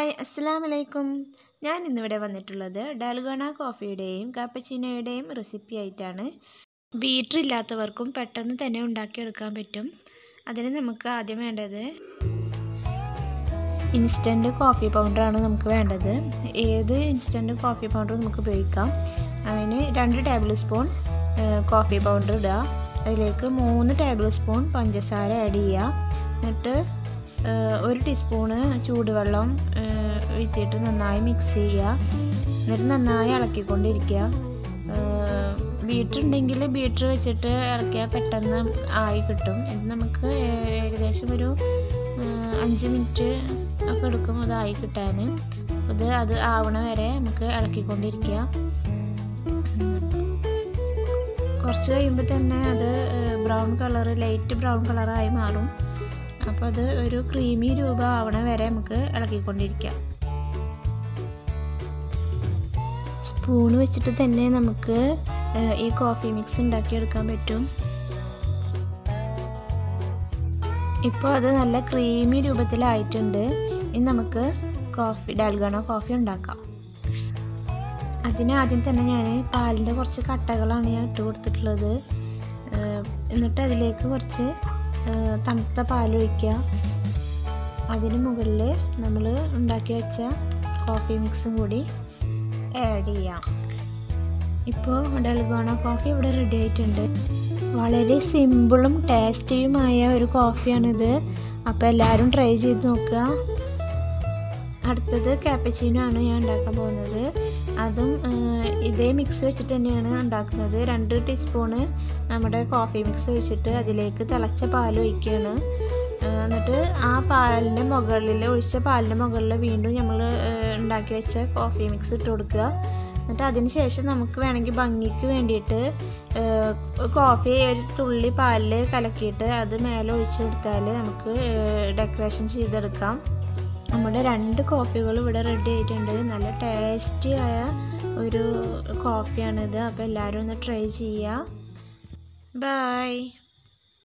hi അസ്സലാം വലൈക്കും ഞാൻ ഇന്നിവിടെ വന്നിട്ടുള്ളത് ഡാൽഗോണ കോഫിയുടെയും കാപ്പച്ചീനോയുടെയും റെസിപ്പി ആയിട്ടാണ് ബീറ്റർ ഇല്ലാത്തവർക്കും പെട്ടെന്ന് തന്നെ ഉണ്ടാക്കിയെടുക്കാൻ പറ്റും അതിന് നമുക്ക് ആദ്യം വേണ്ടത് ഇൻസ്റ്റൻറ്റ് കോഫി പൗഡറാണ് നമുക്ക് വേണ്ടത് ഏത് ഇൻസ്റ്റൻറ്റ് കോഫി പൗഡർ നമുക്ക് ഉപയോഗിക്കാം അതിന് രണ്ട് ടേബിൾ സ്പൂൺ കോഫി പൗഡർ ഇടുക അതിലേക്ക് മൂന്ന് ടേബിൾ സ്പൂൺ പഞ്ചസാര ആഡ് ചെയ്യുക എന്നിട്ട് ഒരു ടീസ്പൂണ് ചൂടുവെള്ളം വീത്തിയിട്ട് നന്നായി മിക്സ് ചെയ്യുക എന്നിട്ട് നന്നായി ഇളക്കിക്കൊണ്ടിരിക്കുക ബീറ്റർ ഉണ്ടെങ്കിൽ ബീറ്റർ വെച്ചിട്ട് ഇളക്കിയാൽ പെട്ടെന്ന് ആയി കിട്ടും ഇത് നമുക്ക് ഏകദേശം ഒരു അഞ്ച് മിനിറ്റ് ഒക്കെ എടുക്കും അതായി കിട്ടാൻ ഇത് അത് ആവണ വരെ നമുക്ക് ഇളക്കിക്കൊണ്ടിരിക്കുക കുറച്ച് കഴിയുമ്പോൾ തന്നെ അത് ബ്രൗൺ കളർ ലൈറ്റ് ബ്രൗൺ കളറായി മാറും അപ്പോൾ അത് ഒരു ക്രീമി രൂപ ആവണ വരെ നമുക്ക് ഇളക്കിക്കൊണ്ടിരിക്കാം സ്പൂൺ വെച്ചിട്ട് തന്നെ നമുക്ക് ഈ കോഫി മിക്സ് ഉണ്ടാക്കിയെടുക്കാൻ പറ്റും ഇപ്പോൾ അത് നല്ല ക്രീമി രൂപത്തിലായിട്ടുണ്ട് ഇനി നമുക്ക് കോഫി ഡാൽഗണ കോഫി ഉണ്ടാക്കാം അതിന് ആദ്യം തന്നെ ഞാൻ പാലിൻ്റെ കുറച്ച് കട്ടകളാണ് ഞാൻ ഇട്ട് കൊടുത്തിട്ടുള്ളത് എന്നിട്ട് അതിലേക്ക് കുറച്ച് തണുത്ത പാലൊഴിക്കുക അതിന് മുകളിൽ നമ്മൾ ഉണ്ടാക്കി വെച്ച കോഫി മിക്സും കൂടി ആഡ് ചെയ്യാം ഇപ്പോൾ ഡൽഗോണ കോഫി ഇവിടെ റെഡി ആയിട്ടുണ്ട് വളരെ സിമ്പിളും ടേസ്റ്റിയുമായ ഒരു കോഫിയാണിത് അപ്പോൾ എല്ലാവരും ട്രൈ ചെയ്ത് നോക്കുക അടുത്തത് ക്യാപ്പച്ചീനോ ആണ് ഞാൻ ഉണ്ടാക്കാൻ പോകുന്നത് അതും ഇതേ മിക്സ് വെച്ചിട്ട് തന്നെയാണ് ഉണ്ടാക്കുന്നത് രണ്ട് ടീസ്പൂണ് നമ്മുടെ കോഫി മിക്സ് ഒഴിച്ചിട്ട് അതിലേക്ക് തിളച്ച പാൽ ഒഴിക്കുകയാണ് എന്നിട്ട് ആ പാലിൻ്റെ മുകളിൽ ഒഴിച്ച പാലിൻ്റെ മുകളിൽ വീണ്ടും നമ്മൾ ഉണ്ടാക്കി വെച്ച കോഫി മിക്സ് ഇട്ട് കൊടുക്കുക എന്നിട്ട് അതിന് ശേഷം നമുക്ക് വേണമെങ്കിൽ ഭംഗിക്ക് വേണ്ടിയിട്ട് കോഫി ഒരു തുള്ളി പാലിൽ കലക്കിയിട്ട് അത് മേലെ ഒഴിച്ചു കൊടുത്താൽ നമുക്ക് ഡെക്കറേഷൻ ചെയ്തെടുക്കാം നമ്മുടെ രണ്ട് കോഫികൾ ഇവിടെ റെഡി ആയിട്ടുണ്ട് നല്ല ടേസ്റ്റി ആയ ഒരു കോഫിയാണിത് അപ്പോൾ എല്ലാവരും ഒന്ന് ട്രൈ ചെയ്യുക ബൈ